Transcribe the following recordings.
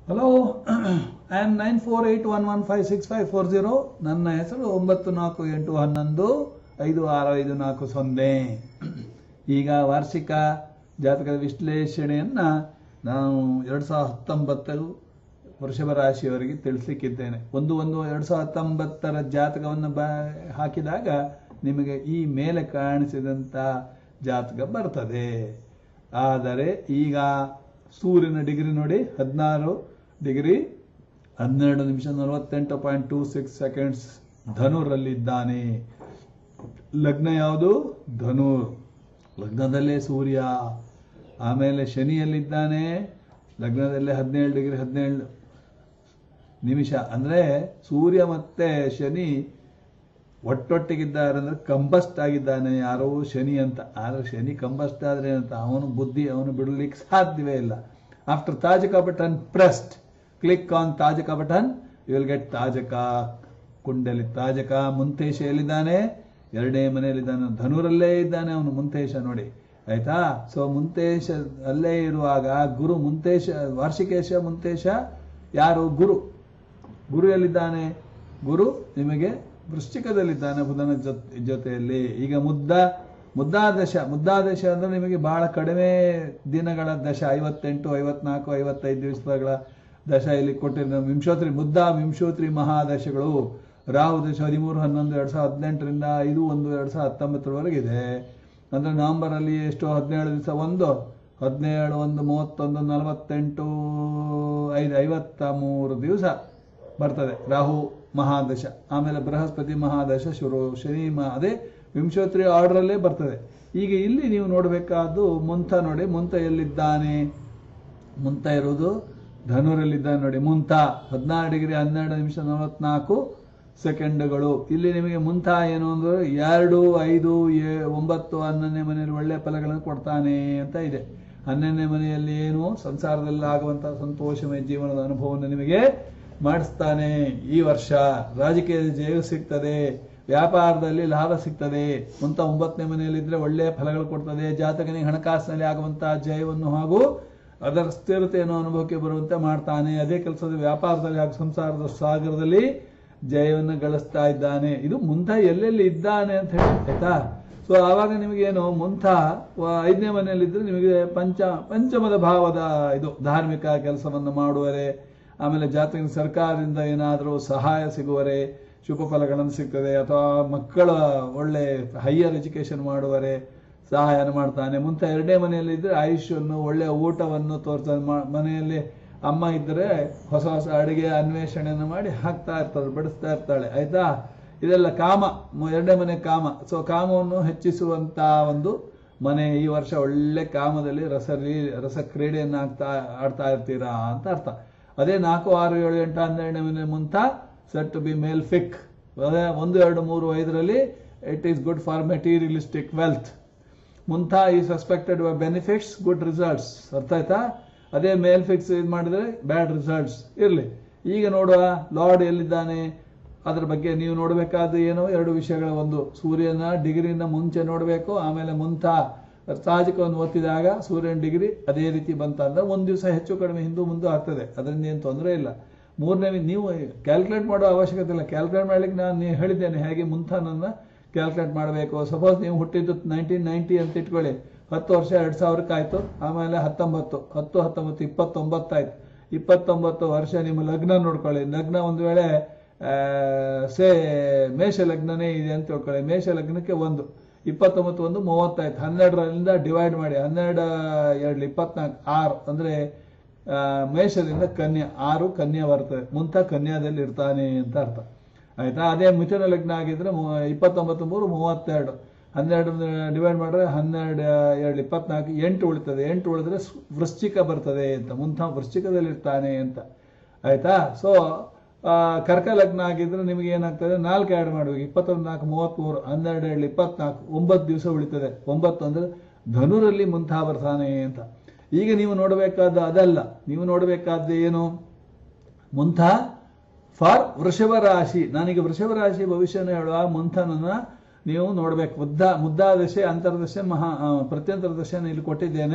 hello I am nine four eight one one five six five four zero ನನ್ನ ಹೆಸರು ಒಂಬತ್ತು ನಾಲ್ಕು ಎಂಟು ಹನ್ನೊಂದು ಐದು ಆರು ಐದು ನಾಲ್ಕು ಸೊನ್ನೆ ಈಗ ವಾರ್ಷಿಕ ಜಾತಕದ ವಿಶ್ಲೇಷಣೆಯನ್ನು ನಾನು ಎರಡು ಸಾವಿರದ ಹತ್ತೊಂಬತ್ತು ವೃಷಭ ರಾಶಿಯವರಿಗೆ ತಿಳಿಸ್ಲಿಕ್ಕಿದ್ದೇನೆ ಒಂದು ಒಂದು ಎರಡು ಸಾವಿರದ ಹತ್ತೊಂಬತ್ತರ ಜಾತಕವನ್ನು ಬ ಹಾಕಿದಾಗ ನಿಮಗೆ ಈ ಮೇಲೆ ಕಾಣಿಸಿದಂಥ ಜಾತಕ ಬರ್ತದೆ ಆದರೆ ಈಗ ಸೂರ್ಯನ ಡಿಗ್ರಿ ನೋಡಿ ಹದಿನಾರು ಡಿಗ್ರಿ ಹನ್ನೆರಡು ನಿಮಿಷ ನಲವತ್ತೆಂಟು ಪಾಯಿಂಟ್ ಟೂ ಸಿಕ್ಸ್ ಸೆಕೆಂಡ್ಸ್ ಧನುರಲ್ಲಿದ್ದಾನೆ ಲಗ್ನ ಯಾವುದು ಧನುರ್ ಲಗ್ನದಲ್ಲೇ ಸೂರ್ಯ ಆಮೇಲೆ ಶನಿಯಲ್ಲಿದ್ದಾನೆ ಲಗ್ನದಲ್ಲೇ ಹದಿನೇಳು ಡಿಗ್ರಿ ಹದಿನೇಳು ನಿಮಿಷ ಅಂದರೆ ಸೂರ್ಯ ಮತ್ತೆ ಶನಿ ಒಟ್ಟೊಟ್ಟಿಗಿದ್ದಾರೆ ಅಂದ್ರೆ ಕಂಬಸ್ಟ್ ಆಗಿದ್ದಾನೆ ಯಾರೋ ಶನಿ ಅಂತ ಆದರೆ ಶನಿ ಕಂಬಸ್ಟ್ ಆದ್ರೆ ಅಂತ ಅವನು ಬುದ್ಧಿ ಅವನು ಬಿಡಲಿಕ್ಕೆ ಸಾಧ್ಯವೇ ಇಲ್ಲ after Tajaka button pressed click on Tajaka button you will get Tajaka kundali Tajaka ಮುಂತೇಶ ಎಲ್ಲಿದ್ದಾನೆ ಎರಡನೇ ಮನೆಯಲ್ಲಿದ್ದಾನೆ ಧನುರಲ್ಲೇ ಇದ್ದಾನೆ ಅವನು ಮುಂತೇಶ ನೋಡಿ ಆಯ್ತಾ ಸೊ ಮುಂತೇಶ ಅಲ್ಲೇ ಇರುವಾಗ ಗುರು ಮುಂತೇಶ ವಾರ್ಷಿಕೇಶ ಮುಂತೇಶ ಯಾರು ಗುರು ಗುರು ಎಲ್ಲಿದ್ದಾನೆ ಗುರು ನಿಮಗೆ ವೃಶ್ಚಿಕದಲ್ಲಿದ್ದಾನೆ ಬುಧನ ಜೊತೆ ಜೊತೆಯಲ್ಲಿ ಈಗ ಮುದ್ದ ಮುದ್ದಾದಶ ಮುದ್ದಾದಶ ಅಂದ್ರೆ ನಿಮಗೆ ಬಹಳ ಕಡಿಮೆ ದಿನಗಳ ದಶ ಐವತ್ತೆಂಟು ಐವತ್ನಾಲ್ಕು ಐವತ್ತೈದು ದಿವಸಗಳ ದಶ ಇಲ್ಲಿ ಕೊಟ್ಟಿರೋ ವಿಂಶೋತ್ರಿ ಮುದ್ದಾ ವಿಂಶೋತ್ರಿ ಮಹಾದಶಗಳು ರಾಹು ದಶ ಹದಿಮೂರು ಹನ್ನೊಂದು ಎರಡು ಸಾವಿರದ ಹದಿನೆಂಟರಿಂದ ಐದು ಒಂದು ಎರಡು ಸಾವಿರದ ಹತ್ತೊಂಬತ್ತರವರೆಗಿದೆ ಅಂದ್ರೆ ನವೆಂಬರ್ ಅಲ್ಲಿ ಎಷ್ಟು ಹದಿನೇಳು ದಿವಸ ಒಂದು ಹದಿನೇಳು ಒಂದು ಮೂವತ್ತೊಂದು ನಲವತ್ತೆಂಟು ಐದು ಐವತ್ತ ಮೂರು ದಿವಸ ಬರ್ತದೆ ರಾಹು ಮಹಾದಶ ಆಮೇಲೆ ಬೃಹಸ್ಪತಿ ಮಹಾದಶ ಶುರು ಶನಿ ಮ ಅದೇ ವಿಂಶೋತ್ರಿ ಆರ್ಡ್ರಲ್ಲೇ ಬರ್ತದೆ ಈಗ ಇಲ್ಲಿ ನೀವು ನೋಡಬೇಕಾದ್ದು ಮುಂತ ನೋಡಿ ಮುಂತ ಎಲ್ಲಿದ್ದಾನೆ ಮುಂತ ಇರುವುದು ಧನುರಲ್ಲಿದ್ದಾನೆ ನೋಡಿ ಮುಂತ ಹದಿನಾರು ಡಿಗ್ರಿ ಹನ್ನೆರಡು ನಿಮಿಷ ನಲವತ್ನಾಲ್ಕು ಸೆಕೆಂಡ್ಗಳು ಇಲ್ಲಿ ನಿಮಗೆ ಮುಂತ ಏನು ಅಂದ್ರೆ ಎರಡು ಐದು ಏ ಒಂಬತ್ತು ಹನ್ನೊಂದನೇ ಮನೆಯಲ್ಲಿ ಒಳ್ಳೆಯ ಫಲಗಳನ್ನು ಕೊಡ್ತಾನೆ ಅಂತ ಇದೆ ಹನ್ನೊಂದನೇ ಮನೆಯಲ್ಲಿ ಏನು ಸಂಸಾರದಲ್ಲಿ ಆಗುವಂತಹ ಸಂತೋಷಮಯ ಜೀವನದ ಅನುಭವವನ್ನು ನಿಮಗೆ ಮಾಡಿಸ್ತಾನೆ ಈ ವರ್ಷ ರಾಜಕೀಯದ ಜಯ ಸಿಗ್ತದೆ ವ್ಯಾಪಾರದಲ್ಲಿ ಲಾಭ ಸಿಗ್ತದೆ ಅಂತ ಒಂಬತ್ತನೇ ಮನೆಯಲ್ಲಿದ್ರೆ ಒಳ್ಳೆಯ ಫಲಗಳು ಕೊಡ್ತದೆ ಜಾತಕನಿಗೆ ಹಣಕಾಸಿನಲ್ಲಿ ಆಗುವಂತಹ ಜಯವನ್ನು ಹಾಗೂ ಅದರ ಸ್ಥಿರತೆಯನ್ನು ಅನುಭವಕ್ಕೆ ಬರುವಂತೆ ಮಾಡ್ತಾನೆ ಅದೇ ಕೆಲಸದ ವ್ಯಾಪಾರದಲ್ಲಿ ಹಾಗೂ ಸಂಸಾರದ ಸಾಗರದಲ್ಲಿ ಜಯವನ್ನು ಗಳಿಸ್ತಾ ಇದ್ದಾನೆ ಇದು ಮುಂತ ಎಲ್ಲೆಲ್ಲಿ ಇದ್ದಾನೆ ಅಂತ ಹೇಳಿ ಆಯ್ತಾ ಸೊ ಆವಾಗ ನಿಮಗೇನು ಮುಂತ ಐದನೇ ಮನೆಯಲ್ಲಿದ್ದರೆ ನಿಮಗೆ ಪಂಚ ಪಂಚಮದ ಭಾವದ ಇದು ಧಾರ್ಮಿಕ ಕೆಲಸವನ್ನು ಮಾಡುವರೆ ಆಮೇಲೆ ಜಾತಕ ಸರ್ಕಾರದಿಂದ ಏನಾದರೂ ಸಹಾಯ ಸಿಗುವರೆ ಶುಭ ಫಲಗಳನ್ನು ಸಿಗ್ತದೆ ಅಥವಾ ಮಕ್ಕಳ ಒಳ್ಳೆ ಹೈಯರ್ ಎಜುಕೇಶನ್ ಮಾಡುವರೆ ಸಹಾಯನ ಮಾಡ್ತಾನೆ ಮುಂತ ಎರಡನೇ ಮನೆಯಲ್ಲಿ ಇದ್ರೆ ಆಯುಷ್ಯನ್ನು ಒಳ್ಳೆಯ ಊಟವನ್ನು ತೋರ್ತಾನೆ ಮನೆಯಲ್ಲಿ ಅಮ್ಮ ಇದ್ದರೆ ಹೊಸ ಹೊಸ ಅಡುಗೆ ಅನ್ವೇಷಣೆಯನ್ನು ಮಾಡಿ ಹಾಕ್ತಾ ಇರ್ತಾರೆ ಬಡಿಸ್ತಾ ಇರ್ತಾಳೆ ಆಯ್ತಾ ಇದೆಲ್ಲ ಕಾಮ ಎರಡನೇ ಮನೆ ಕಾಮ ಸೊ ಕಾಮವನ್ನು ಹೆಚ್ಚಿಸುವಂತ ಒಂದು ಮನೆ ಈ ವರ್ಷ ಒಳ್ಳೆ ಕಾಮದಲ್ಲಿ ರಸ ರಸ ಕ್ರೀಡೆಯನ್ನು ಆಗ್ತಾ ಆಡ್ತಾ ಇರ್ತೀರಾ ಅಂತ ಅರ್ಥ ಅದೇ ನಾಲ್ಕು ಆರು ಏಳು ಎಂಟು ಹನ್ನೆರಡನೇ ಮನೆ ಮುಂತ said to be malefic ಅದೇ ಒಂದು ಎರಡು ಮೂರು ಐದರಲ್ಲಿ it is good for materialistic wealth ಮುಂತ ಈ ಸಸ್ಪೆಕ್ಟೆಡ್ ಬೆನಿಫಿಟ್ಸ್ ಗುಡ್ ರಿಸಲ್ಟ್ಸ್ ಅರ್ಥ ಆಯ್ತಾ ಅದೇ ಮೇಲ್ ಫಿಕ್ಸ್ ಇದು ಮಾಡಿದ್ರೆ ಬ್ಯಾಡ್ ರಿಸಲ್ಟ್ಸ್ ಇರಲಿ ಈಗ ನೋಡುವ ಲಾರ್ಡ್ ಎಲ್ಲಿದ್ದಾನೆ ಅದ್ರ ಬಗ್ಗೆ ನೀವು ನೋಡಬೇಕಾದ ಏನು ಎರಡು ವಿಷಯಗಳ ಒಂದು ಸೂರ್ಯನ ಡಿಗ್ರಿನ ಮುಂಚೆ ನೋಡಬೇಕು ಆಮೇಲೆ ಮುಂತ ಸಾಹಜಿಕವನ್ನು ಒತ್ತಿದಾಗ ಸೂರ್ಯನ ಡಿಗ್ರಿ ಅದೇ ರೀತಿ ಬಂತ ಅಂದ್ರೆ ಒಂದು ದಿವಸ ಹೆಚ್ಚು ಕಡಿಮೆ ಹಿಂದೂ ಮುಂದೆ ಆಗ್ತದೆ ಅದರಿಂದ ಏನು ತೊಂದರೆ ಇಲ್ಲ ಮೂರನೇ ನೀವು ಕ್ಯಾಲ್ಕುಲೇಟ್ ಮಾಡೋ ಅವಶ್ಯಕತೆ ಇಲ್ಲ ಕ್ಯಾಲ್ಕುಲೇಟ್ ಮಾಡ್ಲಿಕ್ಕೆ ನಾನು ಹೇಳಿದ್ದೇನೆ ಹೇಗೆ ಮುಂತಾನನ್ನ ಕ್ಯಾಲ್ಕುಲೇಟ್ ಮಾಡಬೇಕು ಸಪೋಸ್ ನೀವು ಹುಟ್ಟಿದ್ದು ನೈನ್ಟೀನ್ ನೈಂಟಿ ಅಂತ ಇಟ್ಕೊಳ್ಳಿ ಹತ್ತು ವರ್ಷ ಎರಡು ಸಾವಿರಕ್ಕೆ ಆಯ್ತು ಆಮೇಲೆ ಹತ್ತೊಂಬತ್ತು ಹತ್ತು ಹತ್ತೊಂಬತ್ತು ಇಪ್ಪತ್ತೊಂಬತ್ತಾಯ್ತು ಇಪ್ಪತ್ತೊಂಬತ್ತು ವರ್ಷ ನಿಮ್ಮ ಲಗ್ನ ನೋಡ್ಕೊಳ್ಳಿ ಲಗ್ನ ಒಂದು ವೇಳೆ ಸೇ ಮೇಷ ಲಗ್ನನೇ ಇದೆ ಅಂತ ತಿಳ್ಕೊಳ್ಳಿ ಮೇಷ ಲಗ್ನಕ್ಕೆ ಒಂದು ಇಪ್ಪತ್ತೊಂಬತ್ತು ಒಂದು ಮೂವತ್ತಾಯ್ತು ಹನ್ನೆರಡರಿಂದ ಡಿವೈಡ್ ಮಾಡಿ ಹನ್ನೆರಡು ಎರಡು ಇಪ್ಪತ್ನಾಲ್ಕು ಆರು ಅಂದ್ರೆ ಮೇಷದಿಂದ ಕನ್ಯಾ ಆರು ಕನ್ಯಾ ಬರ್ತದೆ ಮುಂತ ಕನ್ಯಾದಲ್ಲಿ ಇರ್ತಾನೆ ಅಂತ ಅರ್ಥ ಆಯ್ತಾ ಅದೇ ಮಿಥುನ ಲಗ್ನ ಆಗಿದ್ರೆ ಇಪ್ಪತ್ತೊಂಬತ್ತು ಮೂರು ಮೂವತ್ತೆರಡು ಹನ್ನೆರಡು ಡಿವೈಡ್ ಮಾಡಿದ್ರೆ ಹನ್ನೆರಡು ಎರಡು ಇಪ್ಪತ್ನಾಲ್ಕು ಎಂಟು ಉಳಿತದೆ ಎಂಟು ಉಳಿದ್ರೆ ವೃಶ್ಚಿಕ ಬರ್ತದೆ ಅಂತ ಮುಂತ ವೃಶ್ಚಿಕದಲ್ಲಿ ಇರ್ತಾನೆ ಅಂತ ಆಯ್ತಾ ಸೊ ಕರ್ಕ ಲಗ್ನ ಆಗಿದ್ರೆ ನಿಮಗೆ ಏನಾಗ್ತದೆ ನಾಲ್ಕು ಆ್ಯಡ್ ಮಾಡಬೇಕು ಇಪ್ಪತ್ತೊಂದು ನಾಲ್ಕು ಮೂವತ್ತ್ಮೂರು ಹನ್ನೆರಡು ಏಳು ಇಪ್ಪತ್ನಾಲ್ಕು ಒಂಬತ್ತು ದಿವಸ ಉಳಿತದೆ ಒಂಬತ್ತು ಅಂದ್ರೆ ಧನುರಲ್ಲಿ ಮುಂತಾ ಬರ್ತಾನೆ ಅಂತ ಈಗ ನೀವು ನೋಡಬೇಕಾದ ಅದಲ್ಲ ನೀವು ನೋಡಬೇಕಾದ ಏನು ಮುಂಥ ಫಾರ್ ವೃಷಭ ರಾಶಿ ನಾನೀಗ ವೃಷಭ ರಾಶಿ ಭವಿಷ್ಯನ ಹೇಳುವ ಮುಂಥನನ್ನ ನೀವು ನೋಡಬೇಕು ಮುದ್ದ ಮುದ್ದಾದಶೆ ಅಂತರ್ದಶೆ ಮಹಾ ಪ್ರತ್ಯಂತರ ದಶೆನ ಇಲ್ಲಿ ಕೊಟ್ಟಿದ್ದೇನೆ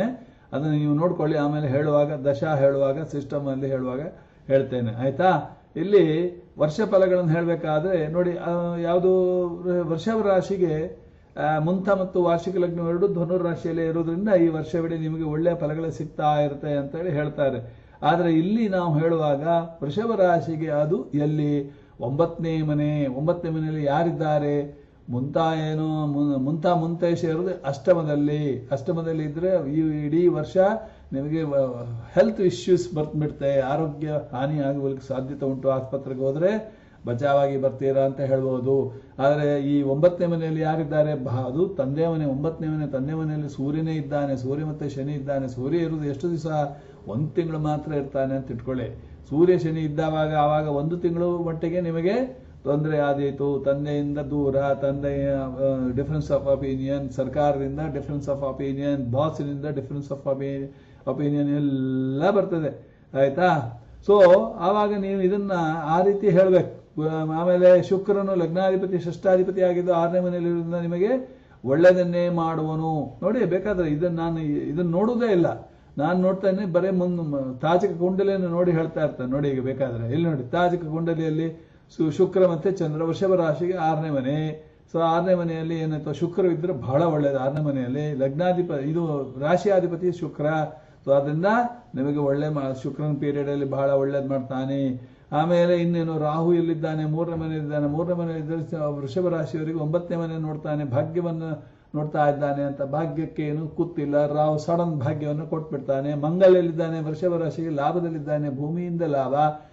ಅದನ್ನು ನೀವು ನೋಡ್ಕೊಳ್ಳಿ ಆಮೇಲೆ ಹೇಳುವಾಗ ದಶಾ ಹೇಳುವಾಗ ಸಿಸ್ಟಮ್ ಅಲ್ಲಿ ಹೇಳುವಾಗ ಹೇಳ್ತೇನೆ ಆಯ್ತಾ ಇಲ್ಲಿ ವರ್ಷ ಫಲಗಳನ್ನು ಹೇಳಬೇಕಾದ್ರೆ ನೋಡಿ ಯಾವುದು ವರ್ಷ ರಾಶಿಗೆ ಆ, ಮುಂತ ಮತ್ತು ವಾರ್ಷಿಕ ಲಗ್ನ ಎರಡು ಧನುರ್ ರಾಶಿಯಲ್ಲೇ ಇರೋದ್ರಿಂದ ಈ ವರ್ಷವಿಡೀ ನಿಮಗೆ ಒಳ್ಳೆಯ ಫಲಗಳು ಸಿಗ್ತಾ ಇರುತ್ತೆ ಅಂತ ಹೇಳಿ ಹೇಳ್ತಾರೆ ಆದರೆ ಇಲ್ಲಿ ನಾವು ಹೇಳುವಾಗ ವೃಷಭ ರಾಶಿಗೆ ಅದು ಎಲ್ಲಿ ಒಂಬತ್ತನೇ ಮನೆ ಒಂಬತ್ತನೇ ಮನೆಯಲ್ಲಿ ಯಾರಿದ್ದಾರೆ ಮುಂತ ಏನು ಮು- ಮುಂತ ಮುಂತೇಶ ಇರೋದು ಅಷ್ಟಮದಲ್ಲಿ ಅಷ್ಟಮದಲ್ಲಿ ಇದ್ರೆ ಈ ಇಡೀ ವರ್ಷ ನಿಮಗೆ ಹೆಲ್ತ್ ಇಶ್ಯೂಸ್ ಬರ್ತ್ಬಿಡುತ್ತೆ ಆರೋಗ್ಯ ಹಾನಿ ಆಗುವಲಿಕ್ಕೆ ಸಾಧ್ಯತೆ ಉಂಟು ಆಸ್ಪತ್ರೆಗೆ ಹೋದ್ರೆ ಬಚಾವಾಗಿ ಬರ್ತೀರಾ ಅಂತ ಹೇಳ್ಬೋದು ಆದರೆ ಈ ಒಂಬತ್ತನೇ ಮನೆಯಲ್ಲಿ ಯಾರಿದ್ದಾರೆ ಬಹ- ಅದು ತಂದೆ ಮನೆ ಒಂಬತ್ತನೇ ಮನೆ ತಂದೆ ಮನೆಯಲ್ಲಿ ಸೂರ್ಯನೇ ಇದ್ದಾನೆ ಸೂರ್ಯ ಮತ್ತೆ ಶನಿ ಇದ್ದಾನೆ ಸೂರ್ಯ ಇರುವುದು ಎಷ್ಟು ದಿವಸ ಒಂದು ತಿಂಗಳು ಮಾತ್ರ ಇರ್ತಾನೆ ಅಂತ ಇಟ್ಕೊಳ್ಳಿ ಸೂರ್ಯ ಶನಿ ಇದ್ದಾವಾಗ ಆವಾಗ ಒಂದು ತಿಂಗಳು ಮಟ್ಟಿಗೆ ನಿಮಗೆ ತೊಂದರೆ ಆದೀತು ತಂದೆಯಿಂದ ದೂರ ತಂದೆಯ ಡಿಫರೆನ್ಸ್ ಆಫ್ ಒಪಿನಿಯನ್ ಸರ್ಕಾರದಿಂದ ಡಿಫರೆನ್ಸ್ ಆಫ್ ಒಪಿನಿಯನ್ ಬಾಸಿನಿಂದ ಡಿಫರೆನ್ಸ್ ಆಫ್ ಒಪಿನಿಯನ್ ಎಲ್ಲ ಬರ್ತದೆ ಆಯ್ತಾ ಸೊ ಆವಾಗ ನೀವು ಇದನ್ನ ಆ ರೀತಿ ಹೇಳ್ಬೇಕು ಆಮೇಲೆ ಶುಕ್ರನು ಲಗ್ನಾಧಿಪತಿ ಷಷ್ಟಾಧಿಪತಿ ಆಗಿದ್ದು ಆರನೇ ಮನೆಯಲ್ಲಿರೋದ್ರಿಂದ ನಿಮಗೆ ಒಳ್ಳೆಯದನ್ನೇ ಮಾಡುವನು ನೋಡಿ ಬೇಕಾದ್ರೆ ಇದನ್ನ ನಾನು ಇದನ್ನ ನೋಡುವುದೇ ಇಲ್ಲ ನಾನು ನೋಡ್ತಾ ಇದ್ದೀನಿ ಬರೇ ಮುಂದ್ ತಾಜಕ ಕುಂಡಲಿಯನ್ನು ನೋಡಿ ಹೇಳ್ತಾ ಇರ್ತಾನೆ ನೋಡಿ ಈಗ ಬೇಕಾದ್ರೆ ಇಲ್ಲಿ ನೋಡಿ ತಾಜಕ ಕುಂಡಲಿಯಲ್ಲಿ ಸು- ಶುಕ್ರ ಮತ್ತೆ ಚಂದ್ರ ವೃಷಭ ರಾಶಿಗೆ ಆರನೇ ಮನೆ ಸೊ ಆರನೇ ಮನೆಯಲ್ಲಿ ಏನಾಯ್ತು ಶುಕ್ರ ಇದ್ರೆ ಬಹಳ ಒಳ್ಳೇದು ಆರನೇ ಮನೆಯಲ್ಲಿ ಲಗ್ನಾಧಿಪ ಇದು ರಾಶಿಯಾಧಿಪತಿ ಶುಕ್ರ ಸೊ ಅದರಿಂದ ನಿಮಗೆ ಒಳ್ಳೆ ಮಾ- ಶುಕ್ರನ ಪೀರಿಯಡ್ ಅಲ್ಲಿ ಬಹಳ ಒಳ್ಳೇದು ಮಾಡ್ತಾನೆ ಆಮೇಲೆ ಇನ್ನೇನು ರಾಹು ಎಲ್ಲಿದ್ದಾನೆ ಮೂರನೇ ಮನೆಯಲ್ಲಿದ್ದಾನೆ ಮೂರನೇ ಮನೆಯಲ್ಲಿದ್ದರೆ ಸ- ವೃಷಭ ರಾಶಿಯವರಿಗೆ ಒಂಬತ್ತನೇ ಮನೆ ನೋಡ್ತಾನೆ ಭಾಗ್ಯವನ್ನು ನೋಡ್ತಾ ಇದ್ದಾನೆ ಅಂತ ಭಾಗ್ಯಕ್ಕೆ ಏನು ಕೂತಿಲ್ಲ ರಾಹು ಸಡನ್ ಭಾಗ್ಯವನ್ನು ಕೊಟ್ಬಿಡ್ತಾನೆ ಮಂಗಲ್ ಎಲ್ಲಿದ್ದಾನೆ ವೃಷಭ ರಾಶಿಗೆ ಲಾಭದಲ್ಲಿದ್ದಾನೆ ಭೂಮಿಯಿಂದ ಲಾಭ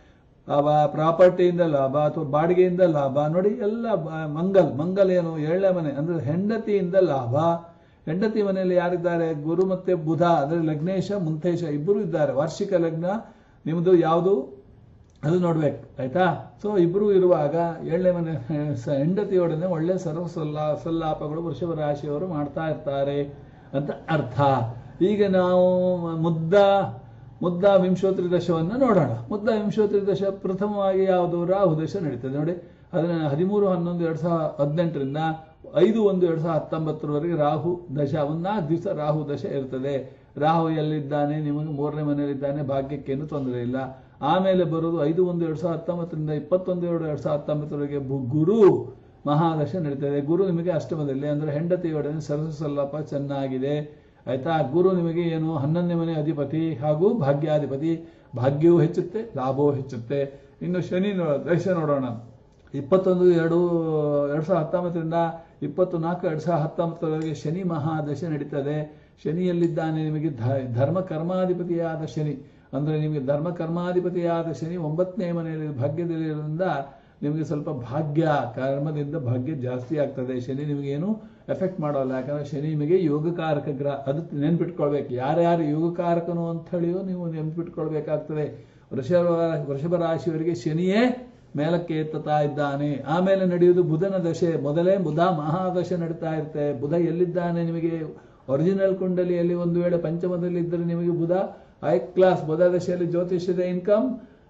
ಲಾಭ ಪ್ರಾಪರ್ಟಿಯಿಂದ ಲಾಭ ಅಥವಾ ಬಾಡಿಗೆಯಿಂದ ಲಾಭ ನೋಡಿ ಎಲ್ಲ ಬ- ಮಂಗಲ್ ಮಂಗಲ್ ಏನು ಏಳನೇ ಮನೆ ಅಂದ್ರೆ ಹೆಂಡತಿಯಿಂದ ಲಾಭ ಹೆಂಡತಿ ಮನೆಯಲ್ಲಿ ಯಾರಿದ್ದಾರೆ ಗುರು ಮತ್ತೆ ಬುಧ ಅಂದ್ರೆ ಲಗ್ನೇಶ ಮುಂತೇಶ ಇಬ್ಬರು ಇದ್ದಾರೆ ವಾರ್ಷಿಕ ಲಗ್ನ ನಿಮ್ದು ಯಾವುದು ಅದು ನೋಡ್ಬೇಕು ಆಯ್ತಾ ಸೊ ಇಬ್ರು ಇರುವಾಗ ಏಳನೇ ಮನೆ ಸ- ಹೆಂಡತಿಯೊಡನೆ ಒಳ್ಳೆ ಸರ್ವ ಸಲ್ಲಾ ಸಲ್ಲಾಪಗಳು ವೃಷಭ ರಾಶಿಯವರು ಮಾಡ್ತಾ ಇರ್ತಾರೆ ಅಂತ ಅರ್ಥ ಈಗ ನಾವು ಮುದ್ದ ಮುದ್ದ ವಿಂಶೋತ್ರಿ ದಶವನ್ನು ನೋಡೋಣ ಮುದ್ದ ವಿಂಶೋತ್ರಿ ದಶ ಪ್ರಥಮವಾಗಿ ಯಾವುದು ರಾಹು ದಶ ನಡೀತದೆ ನೋಡಿ ಅದನ್ನ ಹದಿಮೂರು ಹನ್ನೊಂದು ಎರಡ್ ಸಾವಿರದ ಹದಿನೆಂಟರಿಂದ ಐದು ಒಂದು ಎರಡ್ ಸಾವಿರದ ಹತ್ತೊಂಬತ್ತರವರೆಗೆ ರಾಹು ದಶ ಒಂದು ನಾಲ್ಕು ದಿವಸ ರಾಹು ದಶ ಇರ್ತದೆ ರಾಹು ಎಲ್ಲಿದ್ದಾನೆ ನಿಮಗೆ ಮೂರನೇ ಮನೆಯಲ್ಲಿದ್ದಾನೆ ಭಾಗ್ಯಕ್ಕೇನು ತೊಂದರೆ ಇಲ್ಲ ಆಮೇಲೆ ಬರೋದು ಐದು ಒಂದು ಎರಡ್ ಸಾವಿರದ ಹತ್ತೊಂಬತ್ತರಿಂದ ಇಪ್ಪತ್ತೊಂದು ಎರಡು ಎರಡ್ ಸಾವಿರದ ಹತ್ತೊಂಬತ್ತರವರೆಗೆ ಬು- ಗುರು ಮಹಾದಶ ನಡೀತದೆ ಗುರು ನಿಮಗೆ ಅಷ್ಟಮದಲ್ಲಿ ಅಂದ್ರೆ ಹೆಂಡತಿಯೊಡನೆ ಸರಸ ಸಲ್ಲಾಪ ಚೆನ್ನಾಗಿದೆ ಆಯ್ತಾ ಗುರು ನಿಮಗೆ ಏನು ಹನ್ನೊಂದನೇ ಮನೆ ಅಧಿಪತಿ ಹಾಗೂ ಭಾಗ್ಯಾಧಿಪತಿ ಭಾಗ್ಯವೂ ಹೆಚ್ಚುತ್ತೆ ಲಾಭವೂ ಹೆಚ್ಚುತ್ತೆ ಇನ್ನು ಶನಿ ನೋ- ದಶ ನೋಡೋಣ ಇಪ್ಪತ್ತೊಂದು ಎರಡು ಎರಡ್ ಸಾವಿರದ ಹತ್ತೊಂಬತ್ತರಿಂದ ಇಪ್ಪತ್ತು ನಾಲ್ಕು ಎರಡ್ ಸಾವಿರದ ಹತ್ತೊಂಬತ್ತರವರೆಗೆ ಶನಿ ಮಹಾದಶ ನಡೀತದೆ ಶನಿಯಲ್ಲಿದ್ದಾನೆ ನಿಮಗೆ ಧ- ಧರ್ಮ ಕರ್ಮಾಧಿಪತಿಯಾದ ಶನಿ ಅಂದ್ರೆ ನಿಮಗೆ ಧರ್ಮ ಕರ್ಮಾಧಿಪತಿಯಾದ ಶನಿ ಒಂಬತ್ತನೇ ಮನೆಯಲ್ಲಿ ಭಾಗ್ಯದಲ್ಲಿ ಇರೋದ್ರಿಂದ ನಿಮಗೆ ಸ್ವಲ್ಪ ಭಾಗ್ಯ ಕರ್ಮದಿಂದ ಭಾಗ್ಯ ಜಾಸ್ತಿ ಆಗ್ತದೆ ಶನಿ ನಿಮಗೆ ಏನು ಎಫೆಕ್ಟ್ ಮಾಡೋಲ್ಲ ಯಾಕಂದ್ರೆ ಶನಿ ನಿಮಗೆ ಯೋಗಕಾರಕ ಗ್ರಹ ಅದು ನೆನ್ಪಿಟ್ಕೊಳ್ಬೇಕು ಯಾರ್ಯಾರು ಯೋಗಕಾರಕನು ಅಂತ ಹೇಳಿಯೋ ನೀವು ನೆನ್ಪಿಟ್ಕೊಳ್ಬೇಕಾಗ್ತದೆ ವೃಷಭ ವೃಷಭ ರಾಶಿಯವರಿಗೆ ಶನಿಯೇ ಮೇಲಕ್ಕೆ ಎತ್ತುತ್ತಾ ಇದ್ದಾನೆ ಆಮೇಲೆ ನಡೆಯುವುದು ಬುಧನ ದಶೆ ಮೊದಲೇ ಬುಧ ಮಹಾದಶೆ ನಡೀತಾ ಇರುತ್ತೆ ಬುಧ ಎಲ್ಲಿದ್ದಾನೆ ನಿಮಗೆ ಒರಿಜಿನಲ್ ಕುಂಡಲಿಯಲ್ಲಿ ಒಂದು ವೇಳೆ ಪಂಚಮದಲ್ಲಿ ಇದ್ದರೆ ನಿಮಗೆ ಬುಧ ಹೈ ಕ್ಲಾಸ್ ಬುಧ ದಶೆಯಲ್ಲಿ ಜ್ಯೋತಿಷ್ಯದ ಇನ್ಕಮ್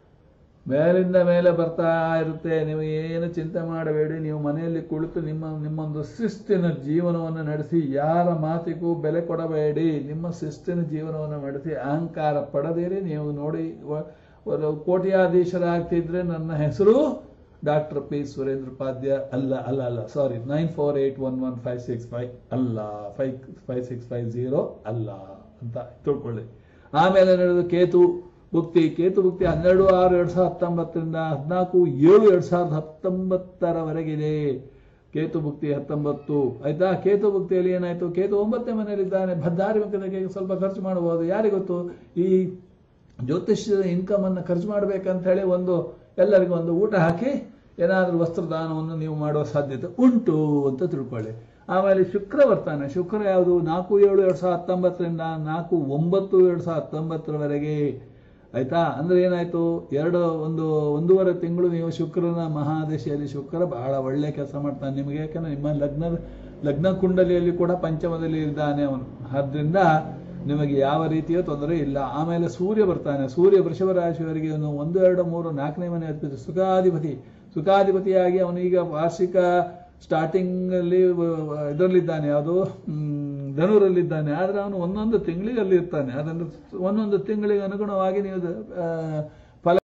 ಮೇಲಿಂದ ಮೇಲೆ ಬರ್ತಾ ಇರುತ್ತೆ ನೀವು ಏನು ಚಿಂತೆ ಮಾಡಬೇಡಿ ನೀವು ಮನೆಯಲ್ಲಿ ಕುಳಿತು ನಿಮ್ಮ ನಿಮ್ಮೊಂದು ಶಿಸ್ತಿನ ಜೀವನವನ್ನು ನಡೆಸಿ ಯಾರ ಮಾತಿಗೂ ಬೆಲೆ ಕೊಡಬೇಡಿ ನಿಮ್ಮ ಶಿಸ್ತಿನ ಜೀವನವನ್ನು ನಡೆಸಿ ಅಹಂಕಾರ ಪಡೆದಿರಿ ನೀವು ನೋಡಿ ವ- ಒಂದು ಕೋಟ್ಯಾಧೀಶರಾಗ್ತಿದ್ರೆ ನನ್ನ ಹೆಸರು ಡಾಕ್ಟರ್ ಪಿ ಸುರೇಂದ್ರ ಉಪಾಧ್ಯ ಅಲ್ಲ ಅಲ್ಲ ಅಲ್ಲ sorry nine four eight one one five six five ಅಲ್ಲ five five six five zero ಅಲ್ಲ ಅಂತ ತಿಳ್ಕೊಳ್ಳಿ ಆಮೇಲೆ ನಡೆದು ಕೇತು ಭುಕ್ತಿ ಕೇತು ಭುಕ್ತಿ ಹನ್ನೆರಡು ಆರು ಎರಡ್ ಸಾವಿರದ ಹತ್ತೊಂಬತ್ತರಿಂದ ಹದಿನಾಲ್ಕು ಏಳು ಎರಡ್ ಸಾವಿರದ ಹತ್ತೊಂಬತ್ತರವರೆಗಿದೆ ಕೇತು ಭುಕ್ತಿ ಹತ್ತೊಂಬತ್ತು ಆಯ್ತಾ ಕೇತು ಭುಕ್ತಿಯಲ್ಲಿ ಏನಾಯ್ತು ಕೇತು ಒಂಬತ್ತನೇ ಮನೆಯಲ್ಲಿದ್ದಾನೆ ಧಾರ್ಮಿಕತೆಗೆ ಸ್ವಲ್ಪ ಖರ್ಚು ಮಾಡಬಹುದು ಯಾರಿಗೊತ್ತು ಈ ಜ್ಯೋತಿಷ್ಯದ ಇನ್ಕಮ್ ಅನ್ನು ಖರ್ಚು ಮಾಡ್ಬೇಕಂತ ಹೇಳಿ ಒಂದು ಎಲ್ಲರಿಗೂ ಒಂದು ಊಟ ಹಾಕಿ ಏನಾದರೂ ವಸ್ತ್ರದಾನವನ್ನು ನೀವು ಮಾಡುವ ಸಾಧ್ಯತೆ ಉಂಟು ಅಂತ ತಿಳ್ಕೊಳ್ಳಿ ಆಮೇಲೆ ಶುಕ್ರ ಬರ್ತಾನೆ ಶುಕ್ರ ಯಾವುದು ನಾಲ್ಕು ಏಳು ಎರಡ್ ಸಾವಿರದ ಹತ್ತೊಂಬತ್ತರಿಂದ ನಾಲ್ಕು ಒಂಬತ್ತು ಎರಡ್ ಸಾವಿರದ ಹತ್ತೊಂಬತ್ತರವರೆಗೆ ಆಯ್ತಾ ಅಂದ್ರೆ ಏನಾಯ್ತು ಎರಡು ಒಂದು ಒಂದೂವರೆ ತಿಂಗಳು ನೀವು ಶುಕ್ರನ ಮಹಾದಶೆಯಲ್ಲಿ ಶುಕ್ರ ಬಹಳ ಒಳ್ಳೆ ಕೆಲಸ ಮಾಡ್ತಾನೆ ನಿಮಗೆ ಯಾಕಂದ್ರೆ ನಿಮ್ಮ ಲಗ್ನ ಲಗ್ನ ಕುಂಡಲಿಯಲ್ಲಿ ಕೂಡ ಪಂಚಮದಲ್ಲಿ ಇದ್ದಾನೆ ಅವನು ಆದ್ರಿಂದ ನಿಮಗೆ ಯಾವ ರೀತಿಯ ತೊಂದರೆ ಇಲ್ಲ ಆಮೇಲೆ ಸೂರ್ಯ ಬರ್ತಾನೆ ಸೂರ್ಯ ವೃಷಭ ರಾಶಿಯವರಿಗೆ ಅವನು ಒಂದು ಎರಡು ಮೂರು ನಾಲ್ಕನೇ ಮನೆ ಅಧಿಪತಿ ಸುಖಾಧಿಪತಿ ಸುಖಾಧಿಪತಿಯಾಗಿ ಅವನೀಗ ವಾರ್ಷಿಕ ಸ್ಟಾರ್ಟಿಂಗ್ ಅಲ್ಲಿ ಇದರಲ್ಲಿದ್ದಾನೆ ಯಾವುದು ಹ್ಮ್, ಧನುರಲ್ಲಿದ್ದಾನೆ ಆದ್ರೆ ಅವನು ಒಂದೊಂದು ತಿಂಗಳಿಗೆ ಅಲ್ಲಿ ಇರ್ತಾನೆ ಅದನ್ನು ಒಂದೊಂದು ತಿಂಗಳಿಗೆ ಅನುಗುಣವಾಗಿ ನೀವು ಆ,